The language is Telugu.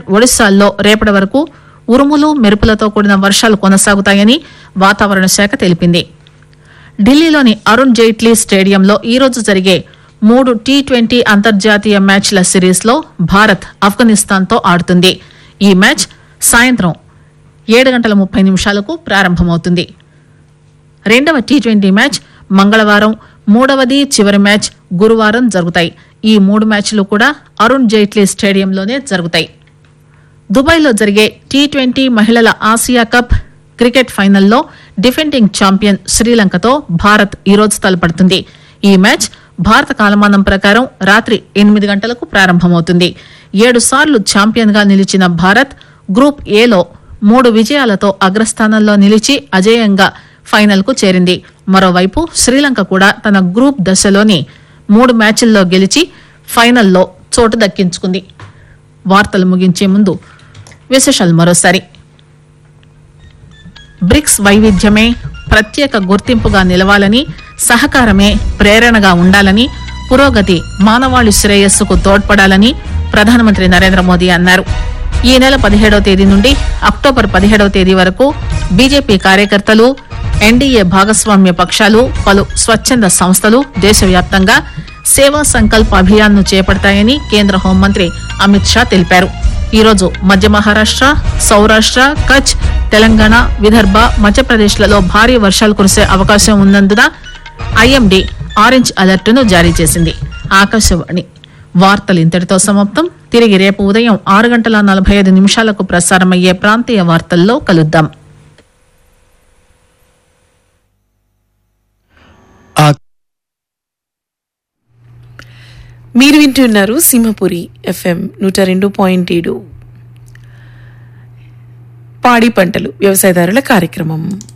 ఒడిశాల్లో రేపటి వరకు ఉరుములు మెరుపులతో కూడిన వర్షాలు కొనసాగుతాయని వాతావరణ శాఖ తెలిపింది ఢిల్లీలోని అరుణ్ జైట్లీ స్టేడియంలో ఈరోజు జరిగే మూడు టీ ట్వంటీ అంతర్జాతీయ మ్యాచ్ల సిరీస్లో భారత్ ఆఫ్ఘనిస్తాన్తో ఆడుతుంది ఈ మ్యాచ్ సాయంత్రం ఏడు గంటల ముప్పై నిమిషాలకు ప్రారంభమవుతుంది రెండవ టీ ట్వంటీ మ్యాచ్ మంగళవారం మూడవది చివరి మ్యాచ్ గురువారం జరుగుతాయి ఈ మూడు మ్యాచ్లు కూడా అరుణ్ జైట్లీ స్టేడియంలోనే జరుగుతాయి దుబాయ్లో జరిగే టీ ట్వంటీ మహిళల ఆసియా కప్ క్రికెట్ ఫైనల్లో డిఫెండింగ్ ఛాంపియన్ శ్రీలంకతో భారత్ ఈరోజు తలపడుతుంది ఈ మ్యాచ్ భారత కాలమానం ప్రకారం రాత్రి ఎనిమిది గంటలకు ప్రారంభమవుతుంది ఏడు సార్లు ఛాంపియన్ గా నిలిచిన భారత్ గ్రూప్ ఏలో మూడు విజయాలతో అగ్రస్థానంలో నిలిచి అజేయంగా ఫైనల్ కు చేరింది మరోవైపు శ్రీలంక కూడా తన గ్రూప్ దశలోని మూడు మ్యాచ్ల్లో గెలిచి ఫైనల్లో చోటు దక్కించుకుంది వార్తలు ముగించే ముందు విశేషాలు మరోసారి బ్రిక్స్ వైవిధ్యమే ప్రత్యేక గుర్తింపుగా నిలవాలని సహకారమే ప్రేరణగా ఉండాలని పురోగతి మానవాళి శ్రేయస్సుకు తోడ్పడాలని ప్రధానమంత్రి నరేంద్ర మోదీ అన్నారు ఈ నెల పదిహేడవ తేదీ నుండి అక్టోబర్ పదిహేడవ తేదీ వరకు బీజేపీ కార్యకర్తలు ఎన్డీఏ భాగస్వామ్య పక్షాలు పలు స్వచ్ఛంద సంస్థలు దేశవ్యాప్తంగా సేవా సంకల్ప్ అభియాన్ ను చేపడతాయని కేంద్ర హోంమంత్రి అమిత్ షా తెలిపారు ఈరోజు మధ్య మహారాష్ట్ర సౌరాష్ట్ర కచ్ తెలంగాణ విదర్భ మధ్యప్రదేశ్లలో భారీ వర్షాలు కురిసే అవకాశం ఉన్నందున ఐఎండీ ఆరెంజ్ అలర్ట్ ను జారీ చేసింది ఆకాశవాణి వార్తలు ఇంతటితో సమాప్తం తిరిగి రేపు ఉదయం ఆరు గంటల నలభై ఐదు నిమిషాలకు ప్రసారమయ్యే ప్రాంతీయ వార్తల్లో కలుద్దాం ఆ మీరు వింటున్నారు సింహపురి ఎఫ్ఎం నూట రెండు పాయింట్ ఏడు పాడి పంటలు వ్యవసాయదారుల కార్యక్రమం